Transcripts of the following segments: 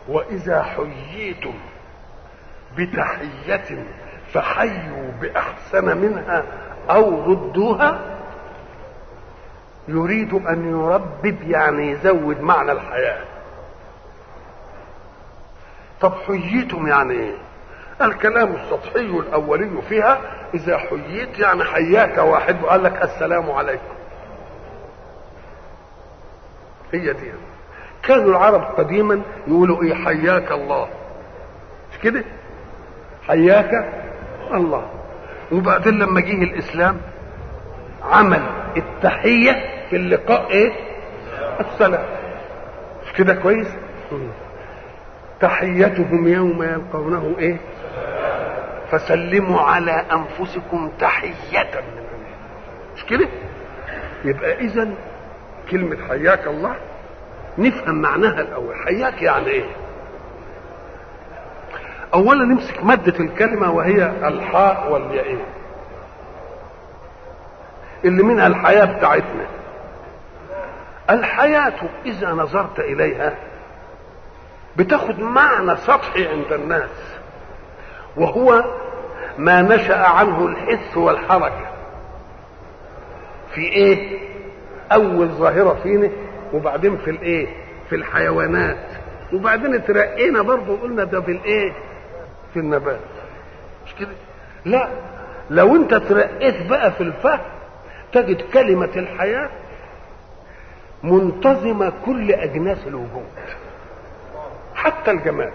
واذا حييتم بتحيه فحيوا باحسن منها او ردوها يريد ان يربب يعني يزود معنى الحياه طب حييتم يعني ايه الكلام السطحي الاولي فيها اذا حييت يعني حياك واحد وقال لك السلام عليكم هي دي كانوا العرب قديما يقولوا ايه حياك الله مش كده حياك الله وبعدين لما جه الاسلام عمل التحيه في اللقاء ايه السلام مش كده كويس تحيتهم يوم يلقونه ايه فسلموا على انفسكم تحيه من الله مش كده يبقى اذا كلمه حياك الله نفهم معناها الاول حياك يعني ايه اولا نمسك ماده الكلمه وهي الحاء والياء اللي منها الحياه بتاعتنا الحياه اذا نظرت اليها بتاخد معنى سطحي عند الناس وهو ما نشا عنه الحس والحركه في ايه اول ظاهره فينا وبعدين في الايه في الحيوانات وبعدين اترقينا برضه وقلنا ده في الايه في النبات مش كده لا لو انت ترقيت بقى في الفهم تجد كلمة الحياة منتظمة كل أجناس الوجود حتى الجماد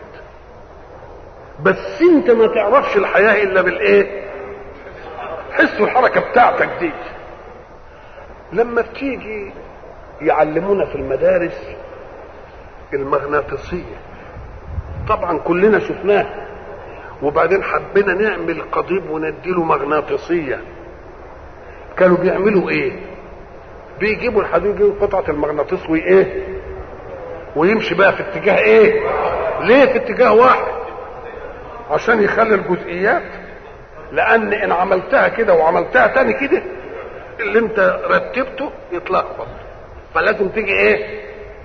بس انت ما تعرفش الحياة إلا بالإيه حس الحركة بتاعتك دي لما بتيجي يعلمونا في المدارس المغناطيسية طبعا كلنا شفناه وبعدين حبينا نعمل قضيب ونديله مغناطيسية كانوا بيعملوا ايه بيجيبوا الحديد يجيبوا قطعة المغناطيس وايه ويمشي بقى في اتجاه ايه ليه في اتجاه واحد عشان يخلي الجزئيات لان ان عملتها كده وعملتها تاني كده اللي انت رتبته يتلخبط فلازم تيجي ايه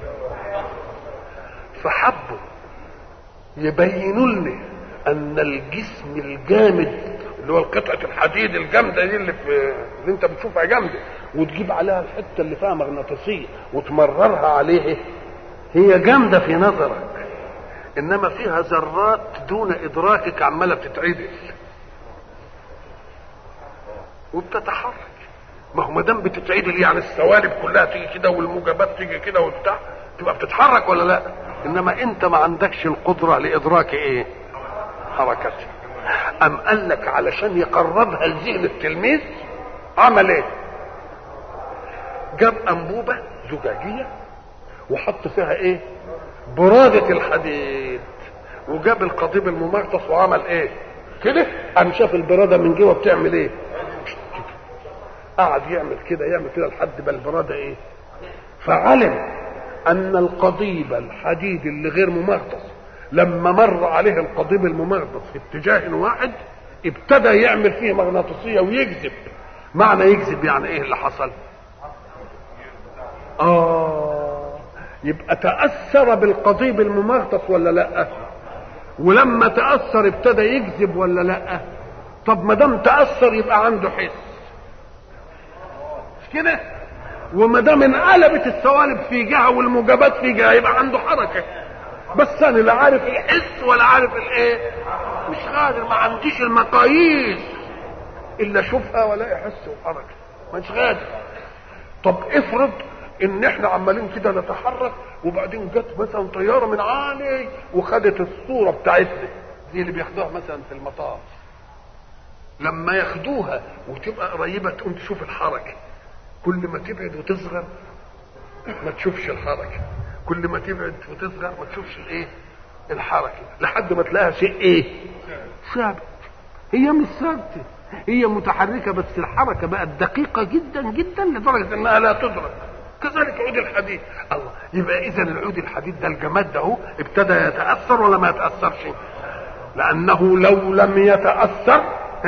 فحبوا يبينوا لنا ان الجسم الجامد اللي هو قطعه الحديد الجامده دي اللي في اللي انت بتشوفها جامده وتجيب عليها الحته اللي فيها مغناطيسيه وتمررها عليه هي جامده في نظرك انما فيها ذرات دون ادراكك عماله بتتعدل وبتتحرك ما هو ما دام بتتعدل يعني السوالب كلها تيجي كده والموجبات تيجي كده وبتاع تبقى بتتحرك ولا لا انما انت ما عندكش القدره لادراك ايه حركتها ام قال لك علشان يقربها لذهن التلميذ عمل ايه جاب انبوبه زجاجيه وحط فيها ايه برادة الحديد وجاب القضيب الممغطس وعمل ايه كده قام شاف البرادة من جوه بتعمل ايه قعد يعمل كده يعمل كده لحد ما البرادة ايه فعلم ان القضيب الحديد اللي غير ممغطس لما مر عليه القضيب الممغطس في اتجاه واحد ابتدى يعمل فيه مغناطيسيه ويجذب معنى يجذب يعني ايه اللي حصل اه يبقى تاثر بالقضيب الممغطس ولا لا ولما تاثر ابتدى يجذب ولا لا طب ما دام تاثر يبقى عنده حس مش كده وما دام انقلبت السوالب في جهه والموجبات في جهه يبقى عنده حركه بس انا لا عارف يحس ولا عارف الايه مش قادر ما عنديش المقاييس الا اشوفها ولا يحس وحركه مش قادر طب افرض ان احنا عمالين كده نتحرك وبعدين جت مثلا طياره من عالي وخدت الصوره بتاعتنا دي اللي بياخدوها مثلا في المطار لما ياخدوها وتبقى قريبه تقوم تشوف الحركه كل ما تبعد وتصغر ما تشوفش الحركه كل ما تبعد وتصغر ما تشوفش الايه الحركه لحد ما تلاقيها شيء ايه ثابت هي مش ثابته هي متحركه بس الحركه بقت دقيقه جدا جدا لدرجه انها لا تدرك كذلك عود الحديد الله يبقى اذا العود الحديد ده الجماد ده هو ابتدى يتاثر ولا ما يتاثرش لانه لو لم يتاثر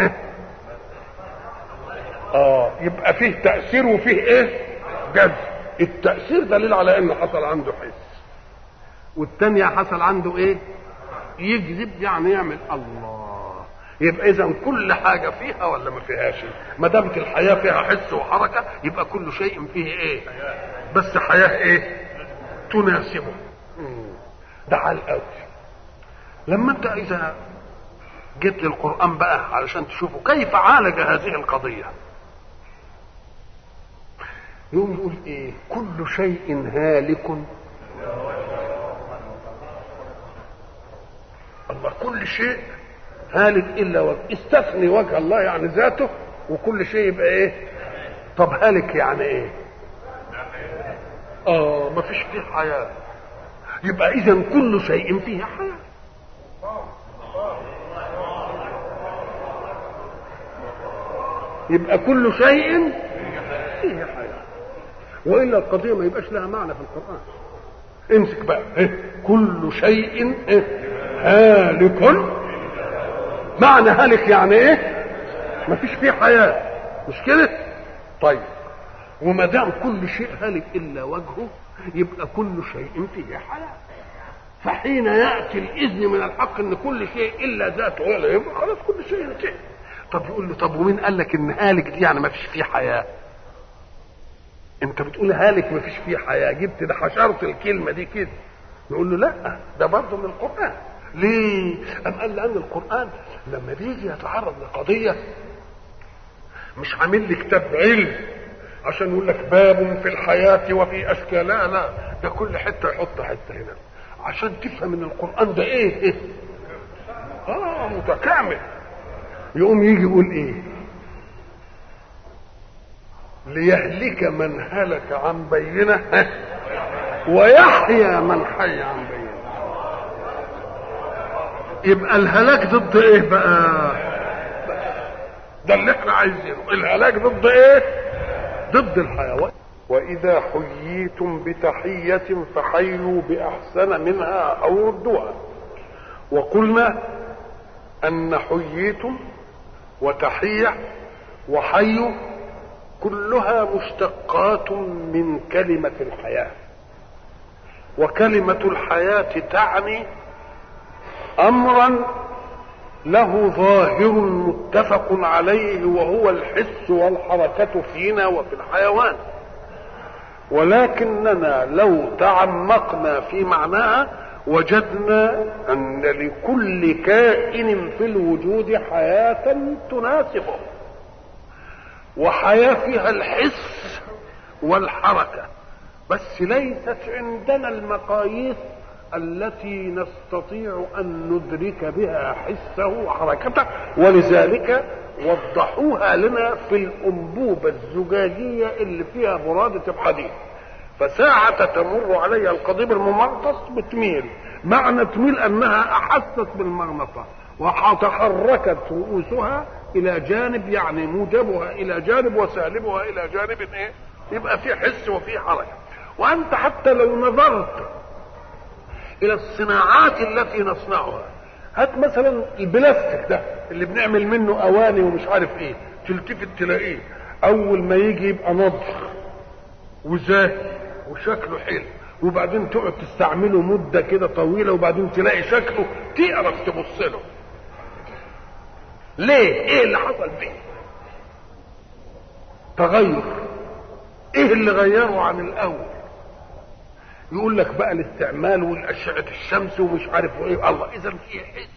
اه يبقى فيه تاثير وفيه ايه جذب التاثير دليل على انه حصل عنده حس والتانية حصل عنده ايه يكذب يعني يعمل الله يبقى اذا كل حاجة فيها ولا ما فيهاش ما دامت الحياة فيها حس وحركة يبقى كل شيء فيه ايه بس حياة ايه تناسبه ده على الاول لما انت اذا جيت للقرآن بقى علشان تشوفوا كيف عالج هذه القضية يقوم يقول ايه كل شيء هالك الله كل شيء هالك الا وجه استثني وجه الله يعني ذاته وكل شيء يبقى ايه طب هالك يعني ايه اه ما فيش فيه حياه يبقى اذا كل شيء فيه حياه يبقى كل شيء فيه حياه والا القضيه ما يبقاش لها معنى في القران امسك بقى إيه؟ كل شيء إيه؟ هالك معنى هالك يعني ايه ما فيش فيه حياه مش كده طيب وما دام كل شيء هالك الا وجهه يبقى كل شيء فيه حياه فحين ياتي الاذن من الحق ان كل شيء الا ذاته ولا يبقى خلاص كل شيء انتهى طب يقول له طب ومين قال لك ان هالك دي يعني ما فيش فيه حياه انت بتقول هالك ما فيش فيه حياه جبت ده حشرت الكلمه دي كده نقول له لا ده برضه من القران ليه ام قال لان القران لما بيجي يتعرض لقضيه مش عامل لي كتاب علم عشان يقول لك باب في الحياه وفي اشكال لا لا ده كل حته يحط حته هنا عشان تفهم ان القران ده ايه, إيه؟ اه متكامل يقوم يجي يقول ايه ليهلك من هلك عن بينه ويحيى من حي عن بينه يبقى الهلاك ضد ايه بقى ده اللي احنا عايزينه الهلاك ضد ايه ضد الحيوان واذا حييتم بتحيه فحيوا باحسن منها او ردوها وقلنا ان حييتم وتحيه وحيوا كلها مشتقات من كلمه الحياه وكلمه الحياه تعني امرا له ظاهر متفق عليه وهو الحس والحركه فينا وفي الحيوان ولكننا لو تعمقنا في معناها وجدنا ان لكل كائن في الوجود حياه تناسبه وحياه فيها الحس والحركه بس ليست عندنا المقاييس التي نستطيع ان ندرك بها حسه وحركته ولذلك وضحوها لنا في الانبوبه الزجاجيه اللي فيها براده الحديد فساعة تمر عليها القضيب الممغناطس بتميل معنى تميل انها احست بالمغناطة وتحركت رؤوسها الى جانب يعني موجبها الى جانب وسالبها الى جانب ايه يبقى في حس وفي حركة وانت حتى لو نظرت الى الصناعات التي نصنعها هات مثلا البلاستيك ده اللي بنعمل منه اواني ومش عارف ايه تلتفت تلاقيه اول ما يجي يبقى نضخ وزاهي وشكله حلو وبعدين تقعد تستعمله مدة كده طويلة وبعدين تلاقي شكله تقرف تبص له ليه ايه اللي حصل فيه تغير ايه اللي غيره عن الاول يقول لك بقى الاستعمال والاشعه الشمس ومش عارف ايه الله اذا في حس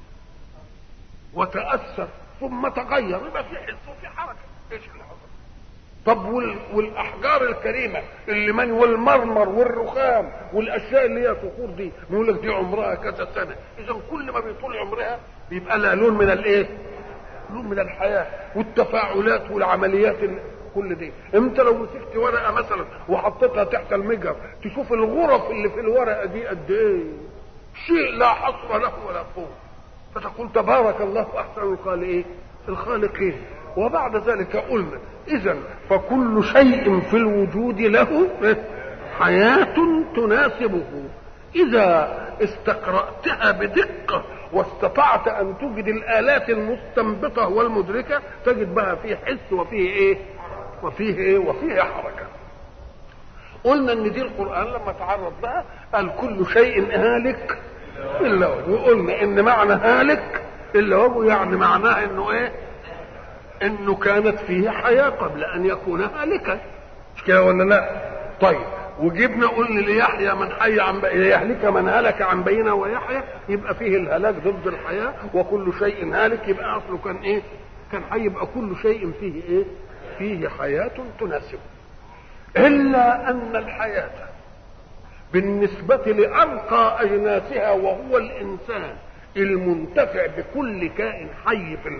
وتاثر ثم تغير يبقى في حس وفي حركه ايش اللي حصل طب وال... والاحجار الكريمه اللي من والمرمر والرخام والاشياء اللي هي صخور دي بيقول لك دي عمرها كذا سنه اذا كل ما بيطول عمرها بيبقى لها لون من الايه لون من الحياه والتفاعلات والعمليات اللي كل دي انت لو مسكت ورقه مثلا وحطيتها تحت المجر تشوف الغرف اللي في الورقه دي قد ايه شيء لا حصر له ولا قوه فتقول تبارك الله احسن الخالقين الخالقين وبعد ذلك قلنا اذا فكل شيء في الوجود له حياه تناسبه اذا استقراتها بدقه واستطعت ان تجد الالات المستنبطه والمدركه تجد بها فيه حس وفيه ايه وفيه ايه وفيه حركه قلنا ان دي القران لما تعرض بقى قال كل شيء هالك الا وجهه وقلنا ان معنى هالك الا وجهه يعني معناه انه ايه انه كانت فيه حياه قبل ان يكون هالكا مش كده ولا لا طيب وجبنا قلنا ليحيى من حي عن ليهلك من هلك عن بينه ويحيى يبقى فيه الهلاك ضد الحياه وكل شيء هالك يبقى اصله كان ايه؟ كان حي يبقى كل شيء فيه ايه؟ فيه حياه تناسبه الا ان الحياه بالنسبه لارقى اجناسها وهو الانسان المنتفع بكل كائن حي في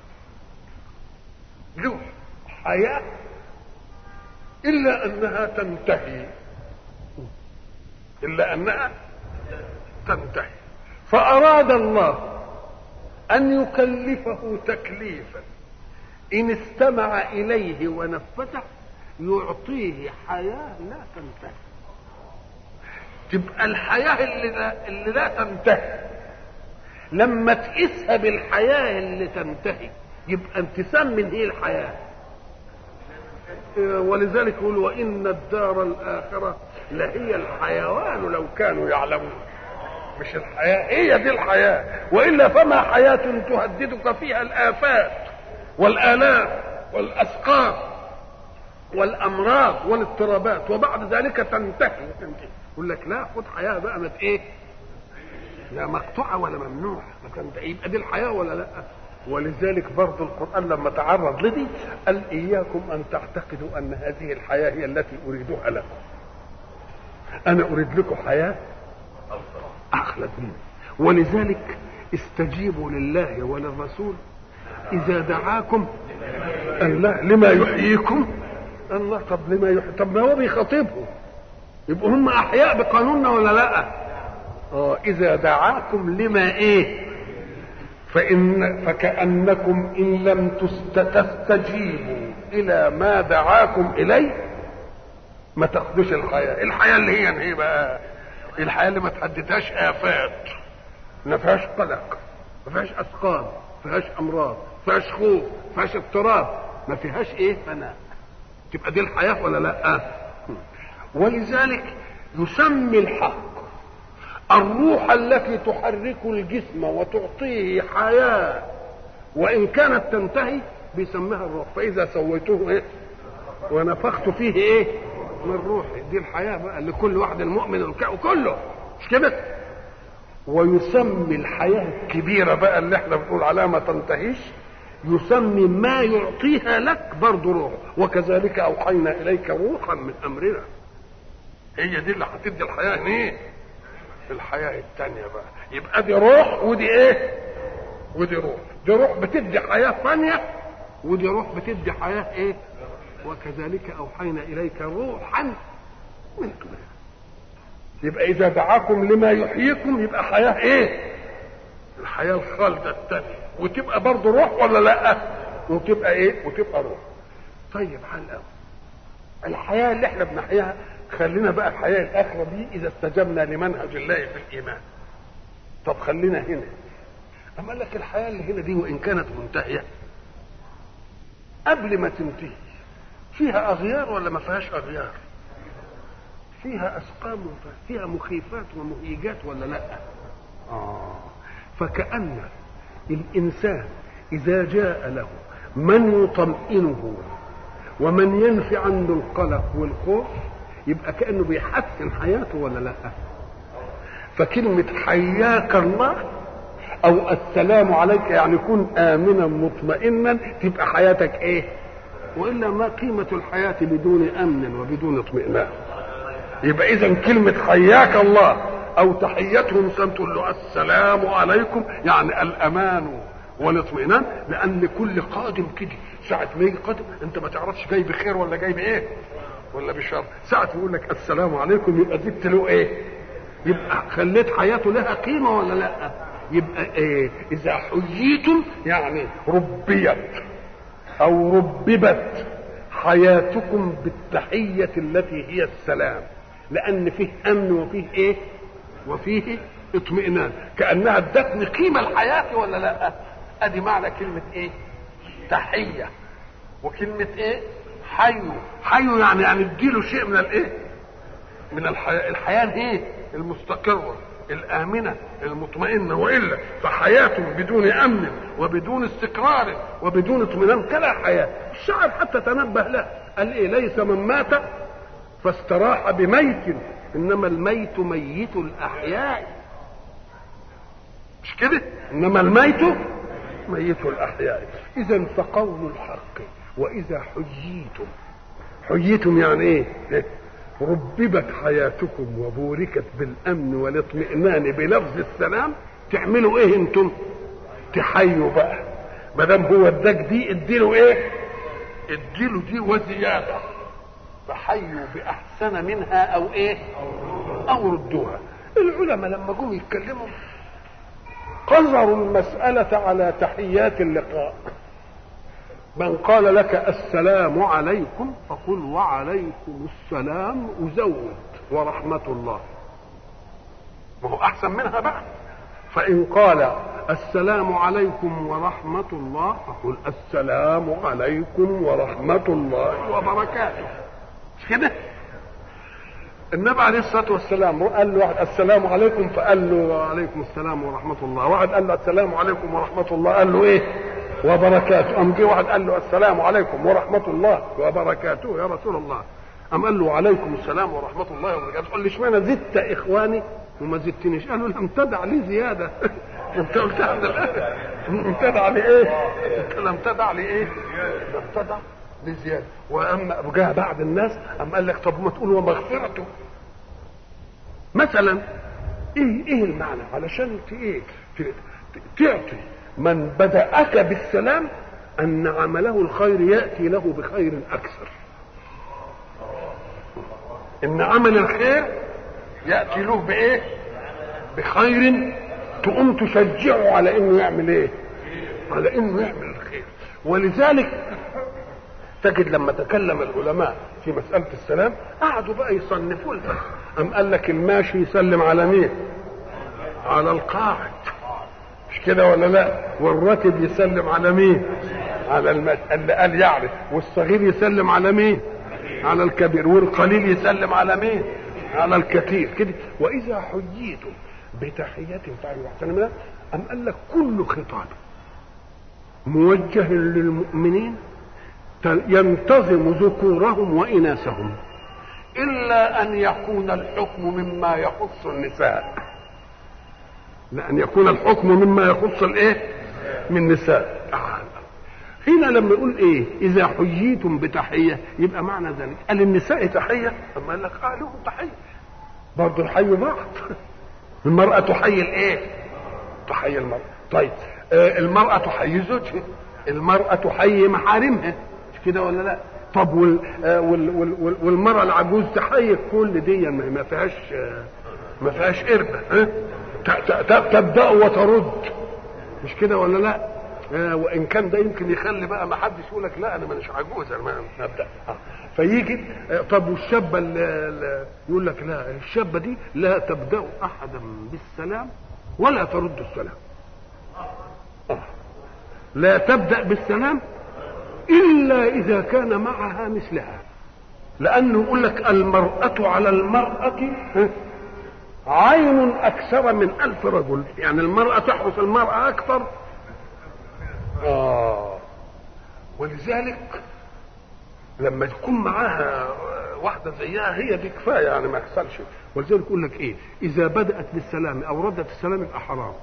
له حياه الا انها تنتهي الا انها تنتهي فاراد الله ان يكلفه تكليفا ان استمع اليه ونفذه يعطيه حياه لا تنتهي تبقى الحياه اللي لا, اللي لا تنتهي لما تقيسها بالحياه اللي تنتهي يبقى انتسام من هي الحياه ولذلك يقول وان الدار الاخره لهي الحيوان لو كانوا يعلمون مش الحياه هي دي الحياه والا فما حياه تهددك فيها الافات والالام والاسقام والامراض والاضطرابات وبعد ذلك تنتهي تنتهي يقول لك لا خد حياه بقى ما ايه لا مقطوعه ولا ممنوعه ما تنتهي يبقى دي الحياه ولا لا ولذلك برضه القرآن لما تعرض لدي قال إياكم أن تعتقدوا أن هذه الحياة هي التي أريدها لكم أنا أريد لكم حياة أخلد مني ولذلك استجيبوا لله وللرسول إذا دعاكم الله لما يحييكم الله طب لما يحيي طب ما هو بيخاطبهم يبقوا هم أحياء بقانوننا ولا لا؟ اه إذا دعاكم لما إيه؟ فإن فكأنكم إن لم تستجيبوا إلى ما دعاكم إليه ما تاخدوش الحياة، الحياة اللي هي ايه بقى؟ الحياة اللي ما تحددهاش آفات ما فيهاش قلق ما فيهاش أسقام ما فيهاش أمراض ما فيهاش خوف ما فيهاش اضطراب ما فيهاش إيه؟ فناء تبقى دي الحياة ولا لأ؟ ولذلك يسمي الحق الروح التي تحرك الجسم وتعطيه حياة وإن كانت تنتهي بيسميها الروح فإذا سويته إيه ونفخت فيه إيه من روحي دي الحياة بقى لكل واحد المؤمن وكله مش كده ويسمي الحياة الكبيرة بقى اللي احنا بنقول عليها ما تنتهيش يسمي ما يعطيها لك برضه روح وكذلك أوحينا إليك روحا من أمرنا هي دي اللي هتدي الحياة ايه الحياة التانية بقى يبقى دي روح ودي ايه ودي روح دي روح بتدي حياة ثانية ودي روح بتدي حياة ايه وكذلك اوحينا اليك روحا من امرنا يبقى اذا دعاكم لما يحييكم يبقى حياة ايه الحياة الخالدة التانية وتبقى برضه روح ولا لا وتبقى ايه وتبقى روح طيب حال قوي الحياة اللي احنا بنحياها خلينا بقى الحياة الآخرة دي إذا استجبنا لمنهج الله في الإيمان طب خلينا هنا أما قال لك الحياة اللي هنا دي وإن كانت منتهية قبل ما تنتهي فيها أغيار ولا ما فيهاش أغيار فيها أسقام فيها مخيفات ومهيجات ولا لا آه فكأن الإنسان إذا جاء له من يطمئنه ومن ينفي عنه القلق والخوف يبقى كانه بيحسن حياته ولا لا فكلمه حياك الله او السلام عليك يعني كن امنا مطمئنا تبقى حياتك ايه والا ما قيمه الحياه بدون امن وبدون اطمئنان يبقى اذا كلمه حياك الله او تحيتهم تقول له السلام عليكم يعني الامان والاطمئنان لان كل قادم كده ساعه ما يجي قادم انت ما تعرفش جاي بخير ولا جاي بايه ولا بشر ساعة يقول لك السلام عليكم يبقى زدت له ايه يبقى خليت حياته لها قيمة ولا لا يبقى ايه اذا حييتم يعني ربيت او رببت حياتكم بالتحية التي هي السلام لان فيه امن وفيه ايه وفيه اطمئنان كانها ادتني قيمه الحياه ولا لا ادي معنى كلمه ايه تحيه وكلمه ايه حي حي يعني يعني اديله شيء من الايه من الحياه الحياه ايه المستقره الآمنة المطمئنة وإلا فحياة بدون أمن وبدون استقرار وبدون اطمئنان كلا حياة الشعب حتى تنبه له قال إيه ليس من مات فاستراح بميت إنما الميت ميت الأحياء مش كده إنما الميت ميت الأحياء إذا فقول الحق وإذا حييتم حييتم يعني إيه رببت حياتكم وبوركت بالامن والاطمئنان بلفظ السلام تعملوا ايه انتم تحيوا بقى ما دام هو اداك دي اديله ايه اديله دي وزياده فحيوا باحسن منها او ايه او ردوها العلماء لما جم يتكلموا قصروا المسألة على تحيات اللقاء من قال لك السلام عليكم فقل وعليكم السلام أزود ورحمة الله ما هو أحسن منها بقى فإن قال السلام عليكم ورحمة الله فقل السلام عليكم ورحمة الله وبركاته مش كده؟ النبي عليه الصلاة والسلام قال له واحد السلام عليكم فقال له وعليكم السلام ورحمة الله واحد قال له السلام عليكم ورحمة الله قال له ايه وبركاته قام جه واحد قال له السلام عليكم ورحمة الله وبركاته يا رسول الله قام قال له وعليكم السلام ورحمة الله وبركاته قال لي اشمعنى زدت اخواني وما زدتنيش قالوا لم تدع لي زيادة انت قلت لم تدع لي ايه انت لم تدع لي ايه لم تدع لي زيادة واما جاء بعد الناس قام قال لك طب ما تقول ومغفرته مثلا ايه ايه المعنى علشان ايه تعطي من بدأك بالسلام أن عمله الخير يأتي له بخير أكثر إن عمل الخير يأتي له بإيه بخير تقوم تشجعه على إنه يعمل إيه على إنه يعمل الخير ولذلك تجد لما تكلم العلماء في مسألة السلام قعدوا بقى يصنفوا لها أم قال لك الماشي يسلم على مين على القاعد مش كده ولا لا والراكب يسلم على مين على المد... اللي قال يعرف والصغير يسلم على مين على الكبير والقليل يسلم على مين على الكثير كده واذا حييتم بتحية فعلوا احسن منها ام قال لك كل خطاب موجه للمؤمنين ينتظم ذكورهم واناثهم الا ان يكون الحكم مما يخص النساء لأن يكون الحكم مما يخص الايه من نساء هنا لما يقول ايه اذا حييتم بتحيه يبقى معنى ذلك قال النساء تحيه طب قال لك اه لهم تحيه برضه نحيي بعض المراه تحيي الايه تحيي المراه طيب آه المراه تحيي زوجها المراه تحيي محارمها مش كده ولا لا طب وال آه وال وال والمراه العجوز تحيي كل دي ما فيهاش آه ما فيهاش قربه ها تبدا وترد مش كده ولا لا آه وان كان ده يمكن يخلي بقى ما حدش يقول لك لا انا مانيش عجوز انا ما ابدا آه. فيجي آه طب والشابه اللي يقول لك لا الشابه دي لا تبدا احدا بالسلام ولا ترد السلام آه. لا تبدا بالسلام الا اذا كان معها مثلها لانه يقول لك المراه على المراه عين أكثر من ألف رجل يعني المرأة تحرس المرأة أكثر آه ولذلك لما تكون معاها واحدة زيها هي دي كفاية يعني ما يحصلش ولذلك يقول لك إيه إذا بدأت بالسلام أو ردت السلام يبقى حرام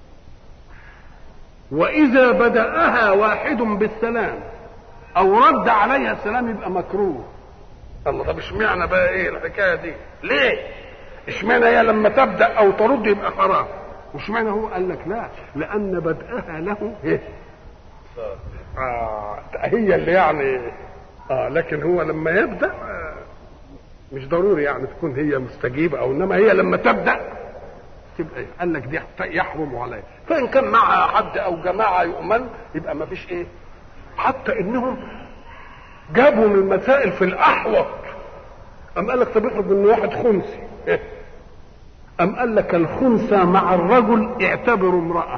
وإذا بدأها واحد بالسلام أو رد عليها السلام يبقى مكروه الله طب اشمعنى بقى ايه الحكايه دي؟ ليه؟ اشمعنى هي لما تبدا او ترد يبقى حرام واشمعنى هو قال لك لا لان بدءها له ايه آه هي اللي يعني اه لكن هو لما يبدا آه مش ضروري يعني تكون هي مستجيبه او انما هي لما تبدا تبقى إيه؟ قال لك دي يحرم عليها فان كان معها حد او جماعه يؤمن يبقى ما فيش ايه حتى انهم جابوا من المسائل في الاحوط أم قال لك طب افرض ان واحد خنثي أم قال لك الخنثى مع الرجل اعتبروا امرأة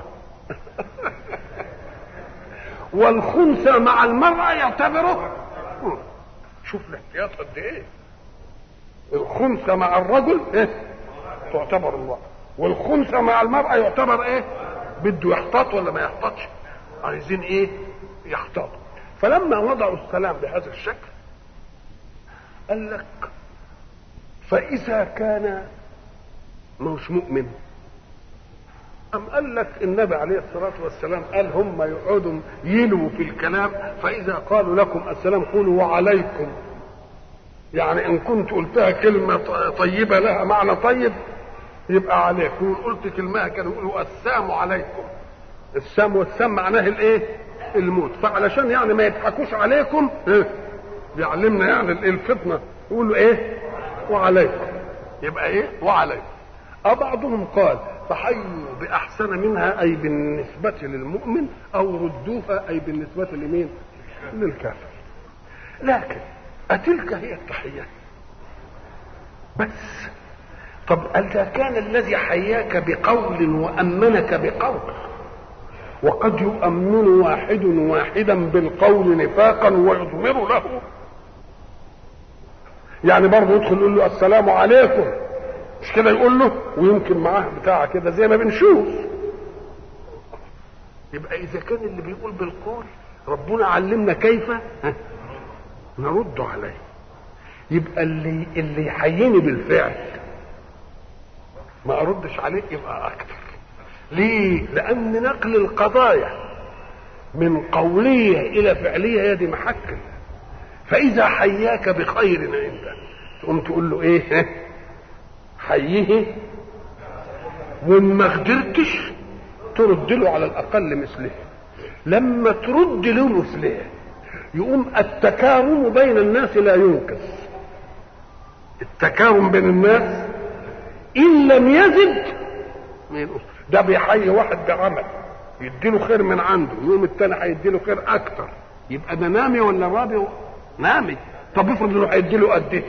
والخنثى مع المرأة يعتبره شوف الاحتياط قد ايه الخنثى مع الرجل ايه تعتبر الله والخنثى مع المرأة يعتبر ايه بده يحتاط ولا ما يحتاطش عايزين ايه يحتاطوا فلما وضعوا السلام بهذا الشكل قال لك فإذا كان مش مؤمن أم قال لك النبي عليه الصلاة والسلام قال هم يقعدوا يلوا في الكلام فإذا قالوا لكم السلام قولوا وعليكم يعني إن كنت قلتها كلمة طيبة لها معنى طيب يبقى عليكم وإن قلت كلمة كانوا يقولوا السلام عليكم السام والسام معناه الايه الموت فعلشان يعني ما يضحكوش عليكم إيه؟ بيعلمنا يعني الفتنة يقولوا ايه وعليكم يبقى ايه وعليكم أبعضهم قال فحيوا بأحسن منها أي بالنسبة للمؤمن أو ردوها أي بالنسبة لمين للكافر لكن أتلك هي التحية بس طب إذا كان الذي حياك بقول وأمنك بقول وقد يؤمن واحد واحدا بالقول نفاقا ويضمر له يعني برضه يدخل يقول له السلام عليكم مش كده يقول له ويمكن معاه بتاع كده زي ما بنشوف يبقى اذا كان اللي بيقول بالقول ربنا علمنا كيف نرد عليه يبقى اللي اللي يحييني بالفعل ما اردش عليه يبقى اكتر ليه لان نقل القضايا من قوليه الى فعليه هي دي محك فاذا حياك بخير عنده تقوم تقول له ايه حيه وما قدرتش ترد له على الاقل مثله لما ترد له مثله يقوم التكارم بين الناس لا ينكس التكارم بين الناس ان لم يزد ما ينقص ده بيحيي واحد بعمل يديله خير من عنده يوم التاني هيديله خير اكتر يبقى ده نامي ولا رابي نامي طب افرض انه هيديله قد ايه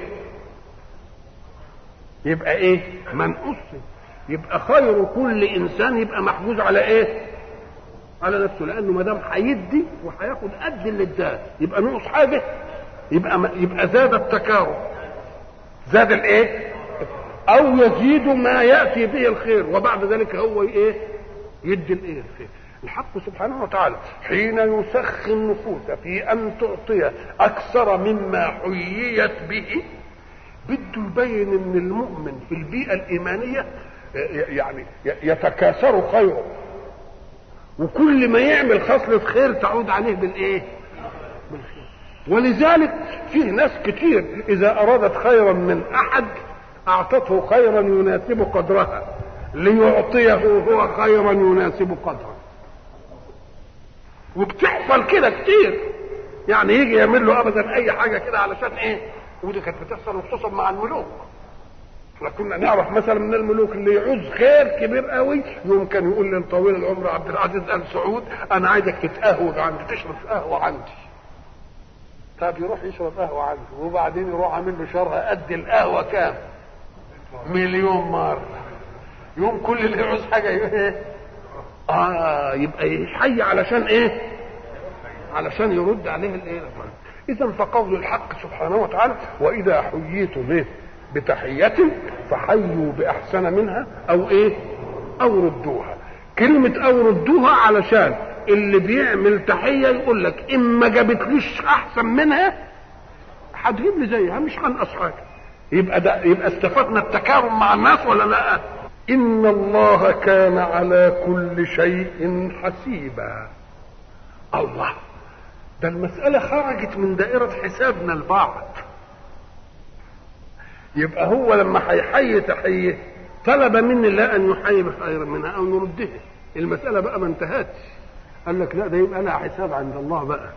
يبقى ايه منقص يبقى خير كل انسان يبقى محجوز على ايه على نفسه لانه ما دام هيدي وهياخد قد اللي اداه يبقى نقص حاجه يبقى يبقى زاد التكارم زاد الايه او يزيد ما ياتي به الخير وبعد ذلك هو ايه يدي الايه الخير الحق سبحانه وتعالى حين يسخي النفوس في ان تعطي اكثر مما حييت به بده يبين ان المؤمن في البيئه الايمانيه يعني يتكاثر خيره وكل ما يعمل خصلة خير تعود عليه بالايه بالخير ولذلك فيه ناس كتير اذا ارادت خيرا من احد اعطته خيرا يناسب قدرها ليعطيه هو خيرا يناسب قدره وبتحصل كده كتير يعني يجي يعمل له ابدا اي حاجه كده علشان ايه ودي كانت بتحصل خصوصا مع الملوك احنا كنا نعرف مثلا من الملوك اللي يعوز خير كبير قوي يمكن يقول للطويل العمر عبد العزيز ال سعود انا عايزك تتقهوى عندي تشرب قهوه عندي طب يروح يشرب قهوه عندي وبعدين يروح عامل له شرها قد القهوه كام مليون مره يوم كل اللي يعوز حاجه ايه اه يبقى يحيي علشان ايه علشان يرد عليه الايه اذا فقول الحق سبحانه وتعالى واذا حييتم به بتحية فحيوا بأحسن منها أو إيه؟ أو ردوها. كلمة أو ردوها علشان اللي بيعمل تحية يقول لك إن ما جابتليش أحسن منها هتجيب لي زيها مش هنقص حاجة. يبقى ده يبقى استفدنا التكارم مع الناس ولا لا؟ إن الله كان على كل شيء حسيبا. الله ده المسألة خرجت من دائرة حسابنا البعض. يبقى هو لما هيحيي تحيه طلب مني الله ان يحيي بخير منها او نردها المساله بقى ما انتهتش قال لك لا ده يبقى لها حساب عند الله بقى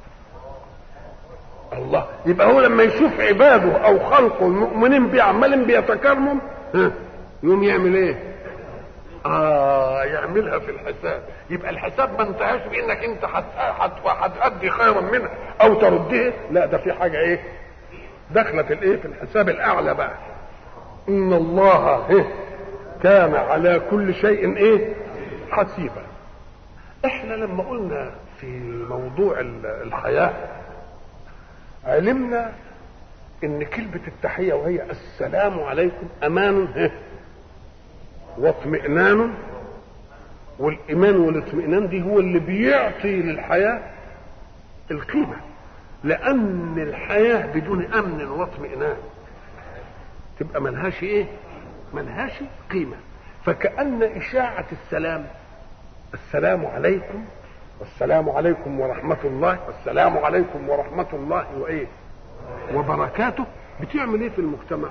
الله يبقى هو لما يشوف عباده او خلقه المؤمنين بيه عمالين بيتكرموا يقوم يعمل ايه؟ اه يعملها في الحساب يبقى الحساب ما انتهاش بانك انت هتأدي خيرا منها او تردها لا ده في حاجه ايه؟ دخلت الايه في الحساب الاعلى بقى ان الله إيه كان على كل شيء ايه حسيبا احنا لما قلنا في موضوع الحياه علمنا ان كلمة التحية وهي السلام عليكم امان ها، واطمئنان والايمان والاطمئنان دي هو اللي بيعطي للحياة القيمة لان الحياة بدون امن واطمئنان تبقى ملهاش ايه ملهاش قيمة فكأن اشاعة السلام السلام عليكم والسلام عليكم ورحمة الله والسلام عليكم ورحمة الله وإيه وبركاته بتعمل إيه في المجتمع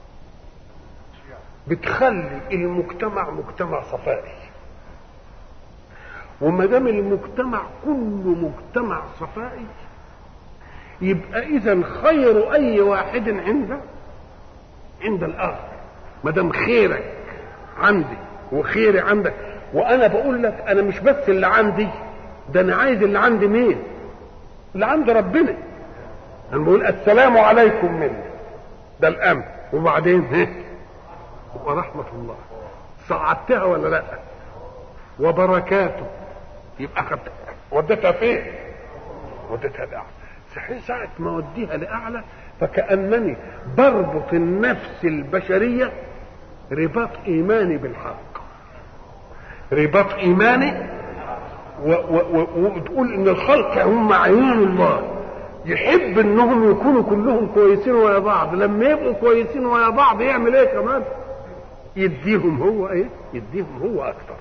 بتخلي المجتمع مجتمع صفائي وما دام المجتمع كله مجتمع صفائي يبقى اذا خير اي واحد عنده عند الاخر ما دام خيرك عندي وخيري عندك وانا بقول لك انا مش بس اللي عندي ده انا عايز اللي عندي مين اللي عند ربنا انا بقول السلام عليكم مني ده الامن وبعدين ها ورحمه الله صعدتها ولا لا وبركاته يبقى خدت وديتها فين وديتها لاعلى صحيح ساعه ما اوديها لاعلى فكانني بربط النفس البشريه رباط ايماني بالحق رباط ايماني وتقول ان الخلق هم عيون الله يحب انهم يكونوا كلهم كويسين ويا بعض لما يبقوا كويسين ويا بعض يعمل ايه كمان يديهم هو ايه يديهم هو اكتر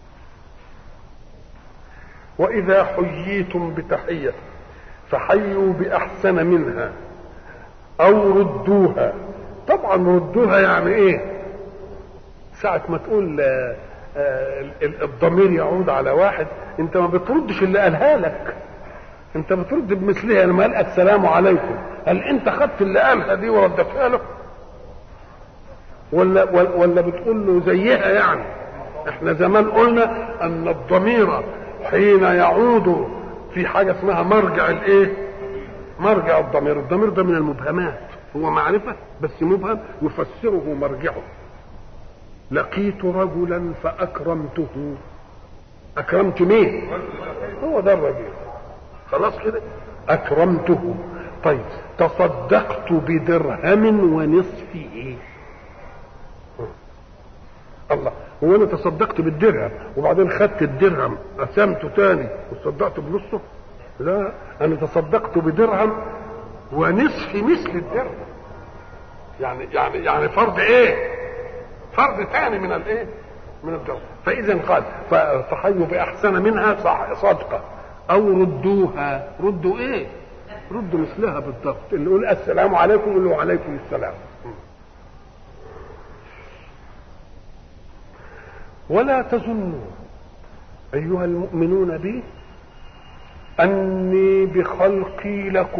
واذا حييتم بتحيه فحيوا باحسن منها او ردوها طبعا ردوها يعني ايه ساعة ما تقول آه آه الضمير يعود على واحد انت ما بتردش اللي قالها لك انت بترد بمثلها لما قال السلام عليكم هل انت خدت اللي قالها دي وردتها له ولا ولا بتقول له زيها يعني احنا زمان قلنا ان الضمير حين يعود في حاجه اسمها مرجع الايه مرجع الضمير الضمير ده من المبهمات هو معرفه بس مبهم يفسره مرجعه لقيت رجلا فاكرمته اكرمت مين هو ده الرجل خلاص كده اكرمته طيب تصدقت بدرهم ونصفه الله هو انا تصدقت بالدرهم وبعدين خدت الدرهم قسمته تاني وتصدقت بنصه لا انا تصدقت بدرهم ونصف مثل الدرهم يعني يعني يعني فرض ايه فرض ثاني من الايه من الدرهم فاذا قال فحيوا باحسن منها صدقه او ردوها ردوا ايه ردوا مثلها بالضبط اللي يقول السلام عليكم اللي وعليكم السلام ولا تظنوا ايها المؤمنون بي اني بخلقي لكم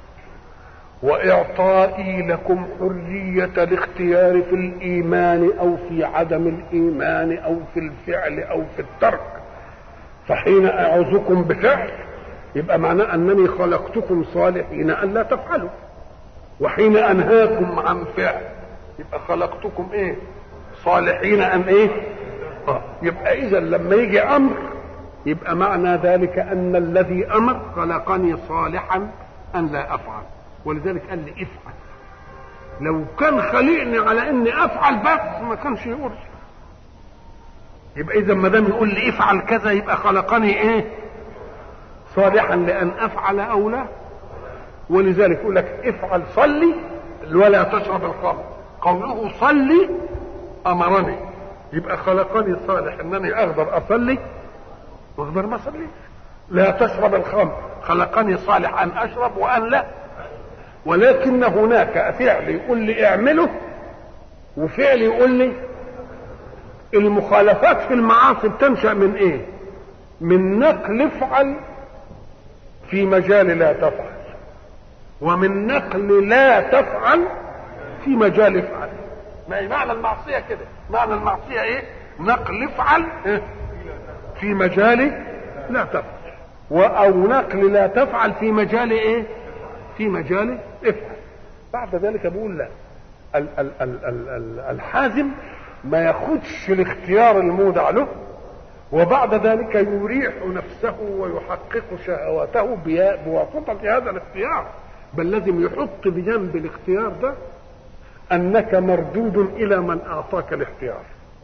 واعطائي لكم حريه الاختيار في الايمان او في عدم الايمان او في الفعل او في الترك فحين اعوذكم بفعل يبقى معناه انني خلقتكم صالحين ان لا تفعلوا وحين انهاكم عن فعل يبقى خلقتكم ايه صالحين ان ايه آه. يبقى اذا لما يجي امر يبقى معنى ذلك ان الذي امر خلقني صالحا ان لا افعل ولذلك قال لي افعل لو كان خلقني على اني افعل بس ما كانش يقول يبقى اذا ما دام يقول لي افعل كذا يبقى خلقني ايه صالحا لان افعل او لا ولذلك يقول لك افعل صلي ولا تشرب الخمر قوله صلي امرني يبقى خلقني صالح انني اقدر اصلي واقدر ما اصليش لا تشرب الخمر خلقني صالح ان اشرب وان لا ولكن هناك فعل يقول لي اعمله وفعل يقول لي المخالفات في المعاصي بتنشا من ايه من نقل افعل في مجال لا تفعل ومن نقل لا تفعل في مجال افعل ما هي معنى المعصيه كده معنى المعصيه ايه نقل افعل في مجال لا تفعل او نقل لا تفعل في مجال ايه في مجال افعل بعد ذلك بقول لا ال ال ال ال ال الحازم ما ياخدش الاختيار المودع له وبعد ذلك يريح نفسه ويحقق شهواته بواسطة هذا الاختيار بل لازم يحط بجنب الاختيار ده انك مردود الى من اعطاك الاختيار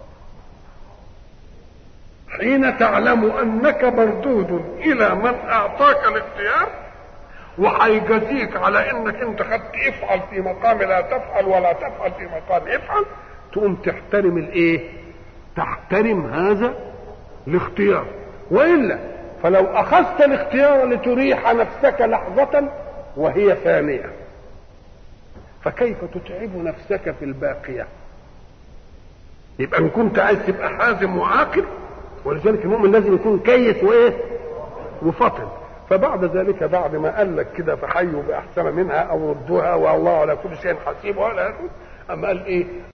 حين تعلم انك مردود الى من اعطاك الاختيار وهيجازيك على انك انت خدت افعل في مقام لا تفعل ولا تفعل في مقام افعل تقوم تحترم الايه تحترم هذا الاختيار والا فلو اخذت الاختيار لتريح نفسك لحظه وهي ثانيه فكيف تتعب نفسك في الباقيه يبقى ان كنت عايز تبقى حازم وعاقل ولذلك المؤمن لازم يكون كيس وايه وفطن فبعد ذلك بعد ما قال لك كده فحيوا باحسن منها او ردوها والله على كل شيء حسيب ولا اما قال ايه